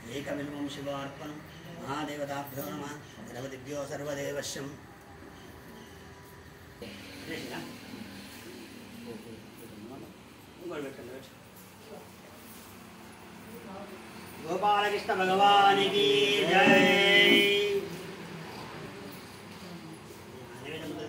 ఏకమిమం శివార్పణం మహాదేవతాభ్యో నమ గణపతిభ్యో సర్వదేవశ్యం చేసినా? ఇంకోటి పెట్టండి, పెట్టు. గోపాలకృష్ణ భగవానికి జై నివేదన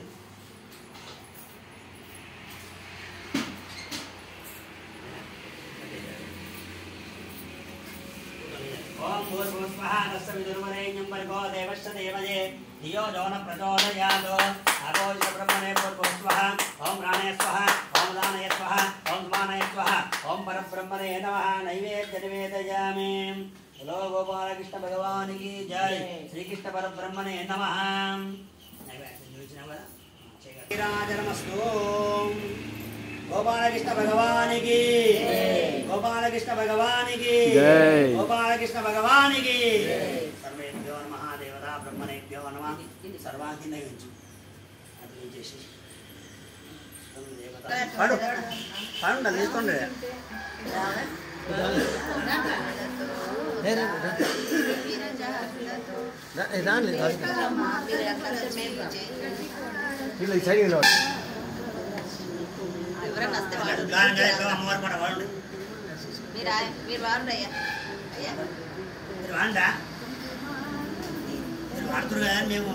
ఓం భూర్భువస్వః తస్య విదుర్వరేణ్యం భర్గో దేవస్య దేవజే ధియో జో న ప్రచోదయాత్ అపోజిత బ్రహ్మణే భూర్భువస్వః ఓం ప్రాణయ స్వః ఓం దానయ స్వః ఓం సమానయ స్వః ఓం పరబ్రహ్మణే నమః నైవేద్య నివేదయామి హలో గోపాలకృష్ణ భగవానికి జై శ్రీకృష్ణ పరబ్రహ్మణే నమః నైవేద్యం చూసినావు కదా శ్రీరాజనమస్తు గోపాలకృష్ణ భగవానికి గోపాలకృష్ణ భగవానికి జై. గోపాలకృష్ణ భగవానికి సర్వేభ్యో నమ దేవతా బ్రహ్మణేభ్యో నమ సర్వాంతి నయించు అది చేసి పాడు పాడు తీసుకోండి రాని ಇಲ್ಲ ಈ ಸೈಡ್ ನೋಡಿ ఎవరైనా వస్తే వాడు గానం చేసి అమ్మవారు కూడా వాళ్ళు మీరు ఆయ- మీరు వాడండి అయ్యా అయ్యా మీరు వాండా మీరు వాడుతున్నారు కదా మేము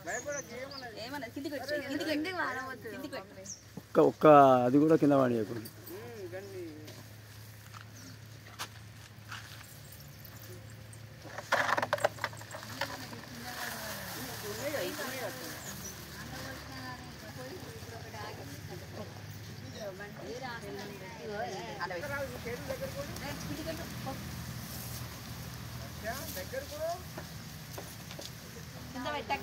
ఏమన్నా కిందికి వచ్చి కిందికి కిందికి పెట్టు ఒక్క ఒక్క అది కూడా కింద పడేయకూడదు అలా పెట్టు. కిందికి పెట్టు. కింద పెట్టాక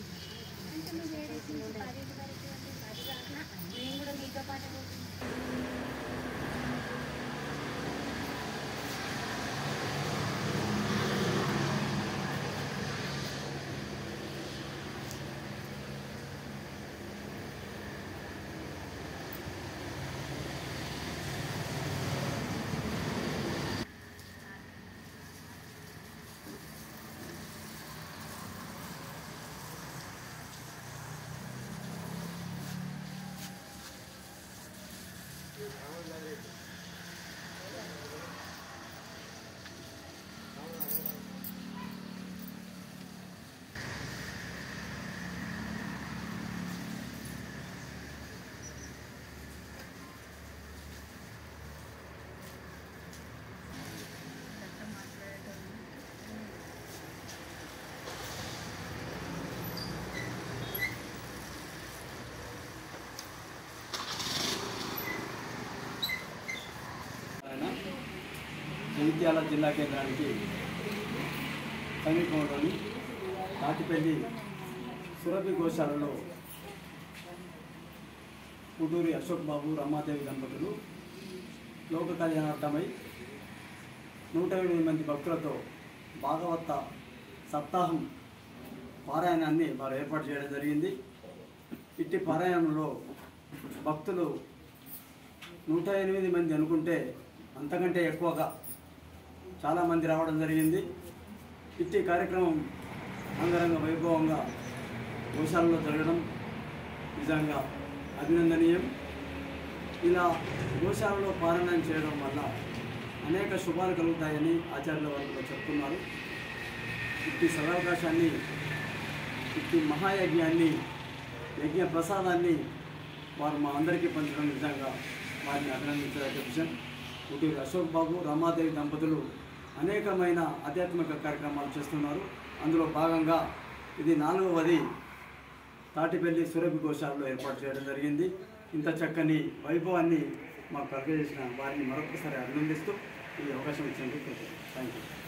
ఆయన జగిత్యాల జిల్లా కేంద్రానికి సమీపంలోని తాటిపల్లి సురభి గోశాలలో పుటూరి అశోక్ బాబు రమాదేవి దంపతులు లోక కళ్యాణార్థమై నూట ఎనిమిది మంది భక్తులతో భాగవత సప్తాహం పారాయణాన్ని వారు ఏర్పాటు చేయడం జరిగింది ఇట్టి పారాయణంలో భక్తులు నూట ఎనిమిది మంది అనుకుంటే అంతకంటే ఎక్కువగా చాలామంది రావడం జరిగింది ఇట్టి కార్యక్రమం అంగరంగ వైభవంగా గోశాలలో జరగడం నిజంగా అభినందనీయం ఇలా గోశాలలో పారాయణం చేయడం వల్ల అనేక శుభాలు కలుగుతాయని ఆచార్యుల వారు చెప్తున్నారు ఇట్టి సదవకాశాన్ని ఇట్టి మహాయజ్ఞాన్ని యజ్ఞ ప్రసాదాన్ని వారు మా అందరికీ పంచడం నిజంగా వారిని అభినందించదగ్గ విషయం పుట్టూరు అశోక్ బాబు రమాదేవి దంపతులు అనేకమైన ఆధ్యాత్మిక కార్యక్రమాలు చేస్తున్నారు అందులో భాగంగా ఇది నాలుగవది తాటిపల్లి సురభి గోశాలలో ఏర్పాటు చేయడం జరిగింది ఇంత చక్కని వైభవాన్ని మాకు కలుగజేసిన వారిని మరొకసారి అభినందిస్తూ ఈ అవకాశం ఇచ్చినందుకు థ్యాంక్ యూ